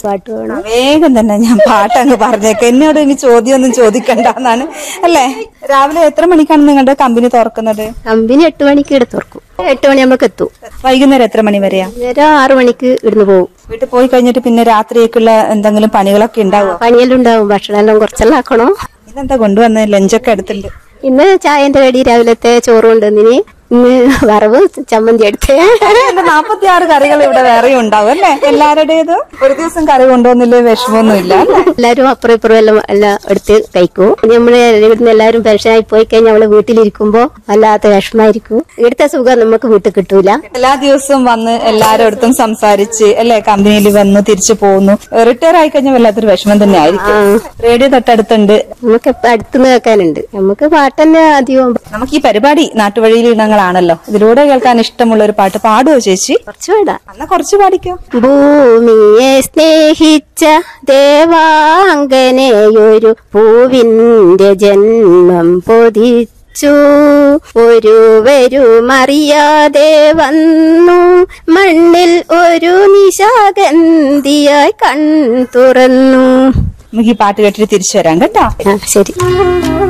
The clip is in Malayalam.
പാട്ട് വേണം വേഗം തന്നെ ഞാൻ പാട്ടങ്ങ് പറഞ്ഞേക്ക് എന്നോട് ഇനി ചോദ്യമൊന്നും ചോദിക്കണ്ടെന്നാണ് അല്ലേ രാവിലെ എത്ര മണിക്കാണ് നിങ്ങളുടെ കമ്പനി തുറക്കുന്നത് കമ്പനി എട്ട് മണിക്ക് ഇവിടെ തുറക്കും എട്ട് മണി നമുക്ക് എത്തും വൈകുന്നേരം എത്ര മണി വരെയാ നേരം ആറു മണിക്ക് ഇവിടുന്ന് പോകും വീട്ടിൽ പോയി കഴിഞ്ഞിട്ട് പിന്നെ രാത്രിയേക്കുള്ള എന്തെങ്കിലും പണികളൊക്കെ ഉണ്ടാവോ പണിയെല്ലാം ഉണ്ടാവും ഭക്ഷണം എല്ലാം കുറച്ചെല്ലാം ആക്കണം ഇതെന്താ കൊണ്ടുവന്നത് ലഞ്ചൊക്കെ എടുത്തിട്ടുണ്ട് ഇന്ന് ചായന്റെ കടി രാവിലത്തെ ചോറ് കൊണ്ടുവന്നിന് ഇന്ന് വറവ് ചമ്മന്തി എടുത്തേ നാപ്പത്തി ആറ് കറികൾ ഇവിടെ വേറെ ഉണ്ടാവും അല്ലേ എല്ലാവരുടേത് ഒരു ദിവസം കറി കൊണ്ടുവന്നില്ലേ വിഷമമൊന്നും ഇല്ല അല്ലേ എല്ലാരും അപ്പുറം ഇപ്പുറം എല്ലാം എല്ലാം എടുത്ത് കഴിക്കും നമ്മള് ഇവിടുന്ന് എല്ലാരും പെൻഷനായി പോയി കഴിഞ്ഞാൽ നമ്മള് വീട്ടിലിരിക്കുമ്പോ വല്ലാത്ത വിഷമായിരിക്കും ഇവിടുത്തെ സുഖം നമുക്ക് വീട്ടിൽ കിട്ടൂല എല്ലാ ദിവസവും വന്ന് എല്ലാവരുടെ അടുത്തും സംസാരിച്ച് അല്ലെ കമ്പനിയിൽ വന്ന് തിരിച്ചു പോകുന്നു റിട്ടയർ ആയി കഴിഞ്ഞാൽ വല്ലാത്തൊരു വിഷമം തന്നെ ആയിരിക്കും റേഡിയോ തൊട്ടടുത്തുണ്ട് നമുക്ക് ഇപ്പൊ അടുത്തുനിന്ന് കേൾക്കാനുണ്ട് നമുക്ക് പാട്ടന്നെ അധികം നമുക്ക് ഈ പരിപാടി നാട്ടുവഴിയിൽ ഇനങ്ങളാണല്ലോ ഇതിലൂടെ കേൾക്കാൻ ഇഷ്ടമുള്ള ഒരു പാട്ട് പാടുവോ ചേച്ചി കുറച്ച് വേടാ എന്നാ കുറച്ച് പാടിക്കോ ഭൂമിയെ സ്നേഹിച്ച ദേവാംഗനെയൊരു പൂവിന്റെ ജന്മം പൊതിച്ചു ഒരുവരും അറിയാതെ വന്നു മണ്ണിൽ ഒരു നിശാഗന്ധിയായി കൺ തുറന്നു നമുക്ക് ഈ പാട്ട് കേട്ടിട്ട് തിരിച്ചു വരാം കേട്ടോ ആ ശരി